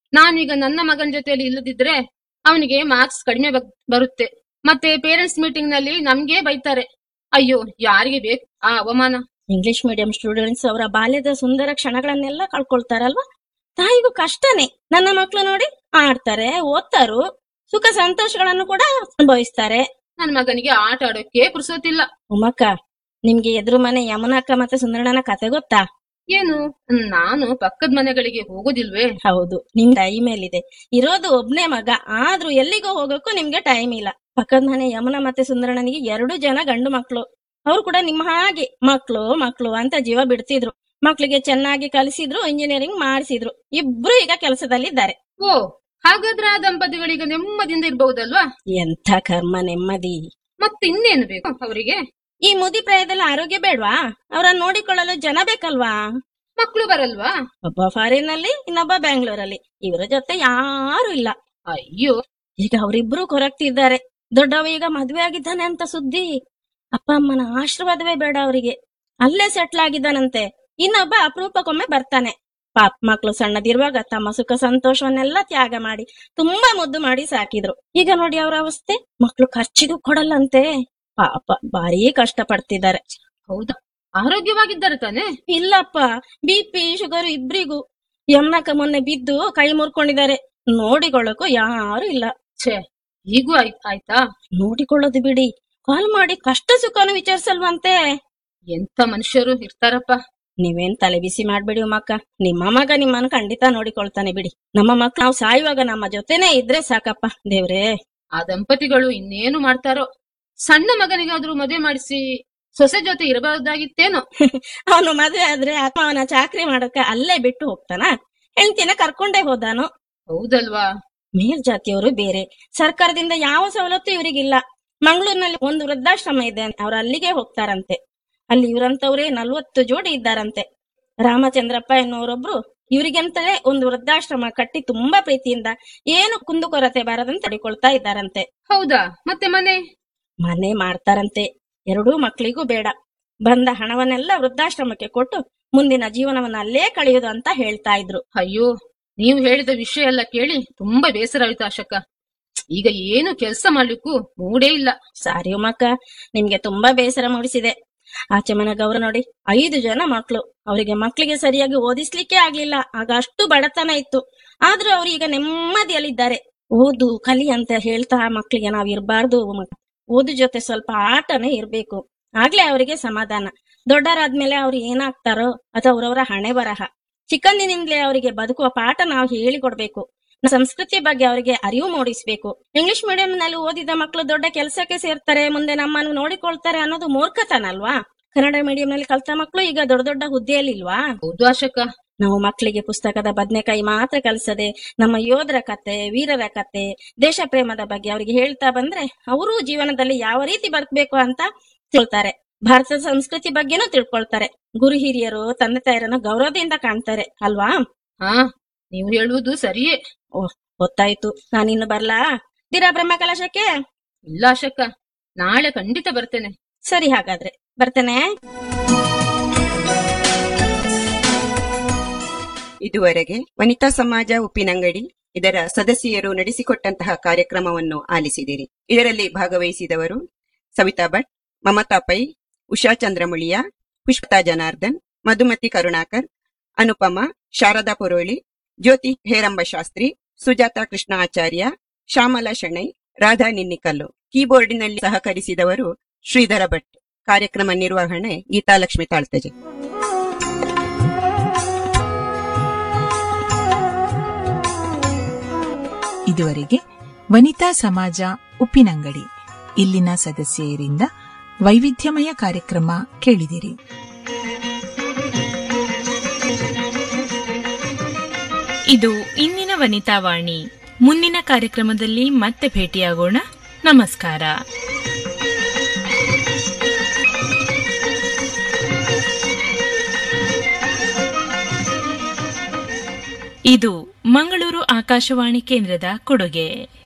ನಾನೀಗ ನನ್ನ ಮಗನ ಜೊತೆಯಲ್ಲಿ ಇಲ್ಲದಿದ್ರೆ ಅವನಿಗೆ ಮಾರ್ಕ್ಸ್ ಕಡಿಮೆ ಬಗ್- ಬರುತ್ತೆ ಮತ್ತೆ ಪೇರೆಂಟ್ಸ್ ಮೀಟಿಂಗ್ ನಲ್ಲಿ ನಮ್ಗೆ ಬೈತಾರೆ ಅಯ್ಯೋ ಯಾರಿಗೆ ಬೇಕು ಆ ಅವಮಾನ ಇಂಗ್ಲಿಷ್ ಮೀಡಿಯಂ ಸ್ಟೂಡೆಂಟ್ಸ್ ಅವರ ಬಾಲ್ಯದ ಸುಂದರ ಕ್ಷಣಗಳನ್ನೆಲ್ಲ ಕಳ್ಕೊಳ್ತಾರಲ್ವಾ ತಾಯಿಗೂ ಕಷ್ಟನೇ ನನ್ನ ಮಕ್ಳು ನೋಡಿ ಆಡ್ತಾರೆ ಓದ್ತಾರು ಸುಖ ಸಂತೋಷಗಳನ್ನು ಕೂಡ ಅನುಭವಿಸ್ತಾರೆ ನನ್ನ ಮಗನಿಗೆ ಆಟ ಆಡೋಕೆ ಪುರ್ಸೋತಿಲ್ಲ ಉಮಕ್ಕ ನಿಮ್ಗೆ ಎದುರು ಮನೆ ಯಮುನಕ್ಕ ಮತ್ತೆ ಸುಂದರಣ್ಣನ ಕತೆ ಗೊತ್ತಾ ಏನು ನಾನು ಪಕ್ಕದ ಮನೆಗಳಿಗೆ ಹೋಗೋದಿಲ್ವೇ ಹೌದು ನಿಮ್ ಟೈಮ್ ಮೇಲಿದೆ ಇರೋದು ಒಬ್ನೇ ಮಗ ಆದ್ರೂ ಎಲ್ಲಿಗೋ ಹೋಗಕ್ಕೂ ನಿಮ್ಗೆ ಟೈಮ್ ಇಲ್ಲ ಪಕ್ಕದ ಮನೆ ಯಮುನ ಮತ್ತೆ ಸುಂದರಣ್ಣನಿಗೆ ಎರಡು ಜನ ಗಂಡು ಮಕ್ಳು ಅವ್ರು ಕೂಡ ನಿಮ್ಮ ಹಾಗೆ ಮಕ್ಳು ಮಕ್ಳು ಅಂತ ಜೀವ ಬಿಡ್ತಿದ್ರು ಮಕ್ಳಿಗೆ ಚೆನ್ನಾಗಿ ಕಲಿಸಿದ್ರು ಇಂಜಿನಿಯರಿಂಗ್ ಮಾಡಿಸಿದ್ರು ಇಬ್ರು ಈಗ ಕೆಲಸದಲ್ಲಿದ್ದಾರೆ ಓ ಹಾಗಾದ್ರೆ ಆ ದಂಪತಿಗಳೀಗ ನೆಮ್ಮದಿಯಿಂದ ಇರ್ಬಹುದಲ್ವಾ ಎಂಥ ಕರ್ಮ ನೆಮ್ಮದಿ ಮತ್ತೆ ಇನ್ನೇನು ಬೇಕು ಅವರಿಗೆ ಈ ಮುದಿ ಪ್ರಾಯದಲ್ಲಿ ಆರೋಗ್ಯ ಬೇಡ್ವಾ ಅವರನ್ನ ನೋಡಿಕೊಳ್ಳಲು ಜನ ಬೇಕಲ್ವಾ ಮಕ್ಕಳು ಬರಲ್ವಾ ಒಬ್ಬ ಫಾರಿನ್ ಅಲ್ಲಿ ಇನ್ನೊಬ್ಬ ಬ್ಯಾಂಗ್ಳೂರಲ್ಲಿ ಇವರ ಜೊತೆ ಯಾರು ಇಲ್ಲ ಅಯ್ಯೋ ಈಗ ಅವರಿಬ್ರು ಕೊರಗ್ತಿದ್ದಾರೆ ದೊಡ್ಡವ ಈಗ ಮದ್ವೆ ಆಗಿದ್ದಾನೆ ಅಂತ ಸುದ್ದಿ ಅಪ್ಪ ಅಮ್ಮನ ಆಶೀರ್ವಾದವೇ ಬೇಡ ಅವರಿಗೆ ಅಲ್ಲೇ ಸೆಟ್ಲ್ ಆಗಿದ್ದಾನಂತೆ ಇನ್ನೊಬ್ಬ ಅಪರೂಪಕ್ಕೊಮ್ಮೆ ಬರ್ತಾನೆ ಪಾಪ ಮಕ್ಳು ಸಣ್ಣದಿರುವಾಗ ತಮ್ಮ ಸುಖ ಸಂತೋಷವನ್ನೆಲ್ಲ ತ್ಯಾಗ ಮಾಡಿ ತುಂಬಾ ಮುದ್ದು ಮಾಡಿ ಸಾಕಿದ್ರು ಈಗ ನೋಡಿ ಅವರ ಅವಸ್ಥೆ ಮಕ್ಳು ಖರ್ಚಿಗೂ ಕೊಡಲ್ಲಂತೆ ಪಾಪ ಭಾರೀ ಕಷ್ಟ ಪಡ್ತಿದ್ದಾರೆ ಹೌದಾ ಆರೋಗ್ಯವಾಗಿದ್ದಾರೆ ತಾನೆ ಇಲ್ಲಪ್ಪ ಬಿ ಪಿ ಶುಗರ್ ಇಬ್ರಿಗೂ ಯಮ್ನಕ ಮೊನ್ನೆ ಬಿದ್ದು ಕೈ ಮುರ್ಕೊಂಡಿದ್ದಾರೆ ನೋಡಿಕೊಳ್ಳಕ್ಕೂ ಯಾರು ಇಲ್ಲ ಛೇ ಹೀಗೂ ಆಯ್ತ್ ಆಯ್ತಾ ನೋಡಿಕೊಳ್ಳೋದು ಬಿಡಿ ಕಾಲ್ ಮಾಡಿ ಕಷ್ಟ ಸುಖನು ವಿಚಾರಿಸಲ್ವಂತೆ ಎಂತ ಮನುಷ್ಯರು ಇರ್ತಾರಪ್ಪ ನೀವೇನ್ ತಲೆ ಬಿಸಿ ಮಾಡ್ಬೇಡಿ ಉಮ್ಮಕ್ಕ ನಿಮ್ಮ ಮಗ ನಿಮ್ಮನ್ನ ಖಂಡಿತ ನೋಡಿಕೊಳ್ತಾನೆ ಬಿಡಿ ನಮ್ಮ ಮಕ್ಕ ನಾವು ಸಾಯುವಾಗ ನಮ್ಮ ಜೊತೆನೇ ಇದ್ರೆ ಸಾಕಪ್ಪ ದೇವ್ರೇ ಆ ದಂಪತಿಗಳು ಇನ್ನೇನು ಮಾಡ್ತಾರೋ ಸಣ್ಣ ಮಗನಿಗಾದ್ರೂ ಮದುವೆ ಮಾಡಿಸಿ ಸೊಸೆ ಜೊತೆ ಇರಬಹುದಾಗಿತ್ತೇನೋ ಅವನು ಮದ್ವೆ ಆದ್ರೆ ಅಥವಾ ಅವನ ಚಾಕ್ರಿ ಮಾಡಕ್ಕೆ ಅಲ್ಲೇ ಬಿಟ್ಟು ಹೋಗ್ತಾನ ಹೆಂಡ್ತಿನ ಕರ್ಕೊಂಡೇ ಹೋದಾನು ಹೌದಲ್ವಾ ಮೇಲ್ಜಾತಿಯವರು ಬೇರೆ ಸರ್ಕಾರದಿಂದ ಯಾವ ಸವಲತ್ತು ಇವರಿಗಿಲ್ಲ ಮಂಗಳೂರಿನಲ್ಲಿ ಒಂದು ವೃದ್ಧಾಶ್ರಮ ಇದೆ ಅವ್ರು ಅಲ್ಲಿಗೆ ಹೋಗ್ತಾರಂತೆ ಅಲ್ಲಿ ಇವರಂತವ್ರೇ ನಲ್ವತ್ತು ಜೋಡಿ ಇದ್ದಾರಂತೆ ರಾಮಚಂದ್ರಪ್ಪ ಎನ್ನುವರೊಬ್ರು ಇವರಿಗಂತಲೇ ಒಂದು ವೃದ್ಧಾಶ್ರಮ ಕಟ್ಟಿ ತುಂಬಾ ಪ್ರೀತಿಯಿಂದ ಏನು ಕುಂದುಕೊರತೆ ಬಾರದಂತೆ ತಡಿಕೊಳ್ತಾ ಇದ್ದಾರಂತೆ ಹೌದಾ ಮತ್ತೆ ಮನೆ ಮನೆ ಮಾಡ್ತಾರಂತೆ ಎರಡೂ ಮಕ್ಕಳಿಗೂ ಬೇಡ ಬಂದ ಹಣವನ್ನೆಲ್ಲ ವೃದ್ಧಾಶ್ರಮಕ್ಕೆ ಕೊಟ್ಟು ಮುಂದಿನ ಜೀವನವನ್ನ ಅಲ್ಲೇ ಕಳೆಯುವುದು ಅಂತ ಹೇಳ್ತಾ ಇದ್ರು ಅಯ್ಯೋ ನೀವು ಹೇಳಿದ ವಿಷಯ ಎಲ್ಲ ಕೇಳಿ ತುಂಬಾ ಬೇಸರ ಆಯ್ತು ಅಶಕ ಈಗ ಏನು ಕೆಲಸ ಮಾಡ್ಲಿಕ್ಕೂ ಮೂಡೇ ಇಲ್ಲ ಸಾರಿ ಉಮಕ್ಕ ನಿಮ್ಗೆ ತುಂಬಾ ಬೇಸರ ಮೂಡಿಸಿದೆ ಆಚೆ ಮನೆ ಗೌರ ನೋಡಿ ಐದು ಜನ ಮಕ್ಳು ಅವರಿಗೆ ಮಕ್ಕಳಿಗೆ ಸರಿಯಾಗಿ ಓದಿಸ್ಲಿಕ್ಕೆ ಆಗ್ಲಿಲ್ಲ ಆಗ ಅಷ್ಟು ಬಡತನ ಇತ್ತು ಆದ್ರೂ ಅವ್ರು ಈಗ ನೆಮ್ಮದಿಯಲ್ಲಿದ್ದಾರೆ ಓದು ಕಲಿ ಅಂತ ಹೇಳ್ತಾ ಮಕ್ಕಳಿಗೆ ನಾವ್ ಇರಬಾರ್ದು ಓದು ಜೊತೆ ಸ್ವಲ್ಪ ಆಟನೇ ಇರ್ಬೇಕು ಆಗ್ಲೇ ಅವರಿಗೆ ಸಮಾಧಾನ ದೊಡ್ಡರಾದ್ಮೇಲೆ ಅವ್ರು ಏನಾಗ್ತಾರೋ ಅದು ಅವ್ರವರ ಹಣೆ ಬರಹ ಚಿಕ್ಕಂದಿನಿಂದಲೇ ಅವರಿಗೆ ಬದುಕುವ ಪಾಠ ನಾವು ಹೇಳಿಕೊಡ್ಬೇಕು ಸಂಸ್ಕೃತಿ ಬಗ್ಗೆ ಅವರಿಗೆ ಅರಿವು ಮೂಡಿಸ್ಬೇಕು ಇಂಗ್ಲಿಷ್ ಮೀಡಿಯಂ ನಲ್ಲಿ ಓದಿದ ಮಕ್ಕಳು ದೊಡ್ಡ ಕೆಲಸಕ್ಕೆ ಸೇರ್ತಾರೆ ಮುಂದೆ ನಮ್ಮನ್ನು ನೋಡಿಕೊಳ್ತಾರೆ ಅನ್ನೋದು ಮೂರ್ಖತನ ಅಲ್ವಾ ಕನ್ನಡ ಮೀಡಿಯಂ ನಲ್ಲಿ ಕಲ್ತ ಮಕ್ಕಳು ಈಗ ದೊಡ್ಡ ದೊಡ್ಡ ಹುದ್ದೆಯಲ್ಲಿ ಇಲ್ವಾ ಹೌದು ಅಶಕ ನಾವು ಮಕ್ಕಳಿಗೆ ಪುಸ್ತಕದ ಬದನೆಕಾಯಿ ಮಾತ್ರ ಕಲಿಸದೆ ನಮ್ಮ ಯೋಧರ ಕತೆ ವೀರರ ಕತೆ ದೇಶ ಪ್ರೇಮದ ಬಗ್ಗೆ ಅವರಿಗೆ ಹೇಳ್ತಾ ಬಂದ್ರೆ ಅವರು ಜೀವನದಲ್ಲಿ ಯಾವ ರೀತಿ ಬದುಕಬೇಕು ಅಂತ ತಿಳ್ತಾರೆ ಭಾರತದ ಸಂಸ್ಕೃತಿ ಬಗ್ಗೆನೂ ತಿಳ್ಕೊಳ್ತಾರೆ ಗುರು ಹಿರಿಯರು ತಂದೆ ತಾಯರನ್ನು ಗೌರವದಿಂದ ಕಾಣ್ತಾರೆ ಅಲ್ವಾ ಹಾ ನೀವು ಹೇಳುವುದು ಸರಿಯೇ ಗೊತ್ತಾಯ್ತು ನಾನಿನ್ನು ಬರ್ಲಾ ದಿರಾ ಬ್ರಹ್ಮ ಕಲಶಕ್ಕೆ ಇಲ್ಲ ಅಶಕ ನಾಳೆ ಖಂಡಿತ ಬರ್ತೇನೆ ಸರಿ ಹಾಗಾದ್ರೆ ಬರ್ತೇನೆ ಇದುವರೆಗೆ ವನಿತಾ ಸಮಾಜ ಉಪ್ಪಿನಂಗಡಿ ಇದರ ಸದಸ್ಯರು ನಡೆಸಿಕೊಟ್ಟಂತಹ ಕಾರ್ಯಕ್ರಮವನ್ನು ಆಲಿಸಿದಿರಿ ಇದರಲ್ಲಿ ಭಾಗವಹಿಸಿದವರು ಸವಿತಾ ಭಟ್ ಮಮತಾ ಪೈ ಉಷಾ ಚಂದ್ರಮುಳಿಯ ಪುಷ್ಪತಾ ಜನಾರ್ದನ್ ಮಧುಮತಿ ಕರುಣಾಕರ್ ಅನುಪಮ ಶಾರದಾ ಪುರೋಳಿ ಜ್ಯೋತಿ ಹೇರಂಬ ಶಾಸ್ತ್ರಿ ಸುಜಾತ ಕೃಷ್ಣ ಆಚಾರ್ಯ ಶ್ಯಾಮಲಾ ಶೆಣೈ ರಾಧಾ ನಿನ್ನಿಕಲ್ಲು ಕೀಬೋರ್ಡಿನಲ್ಲಿ ಸಹಕರಿಸಿದವರು ಶ್ರೀಧರ ಭಟ್ ಕಾರ್ಯಕ್ರಮ ನಿರ್ವಹಣೆ ಗೀತಾಲಕ್ಷ್ಮಿ ತಾಳ್ತಜೆ ಇದುವರೆಗೆ ವನಿತಾ ಸಮಾಜ ಉಪ್ಪಿನಂಗಡಿ ಇಲ್ಲಿನ ಸದಸ್ಯರಿಂದ ವೈವಿಧ್ಯಮಯ ಕಾರ್ಯಕ್ರಮ ಕೇಳಿದಿರಿ ಇದು ಇಂದಿನ ವನಿತಾವಾಣಿ ಮುಂದಿನ ಕಾರ್ಯಕ್ರಮದಲ್ಲಿ ಮತ್ತೆ ಭೇಟಿಯಾಗೋಣ ನಮಸ್ಕಾರ ಇದು ಮಂಗಳೂರು ಆಕಾಶವಾಣಿ ಕೇಂದ್ರದ ಕೊಡುಗೆ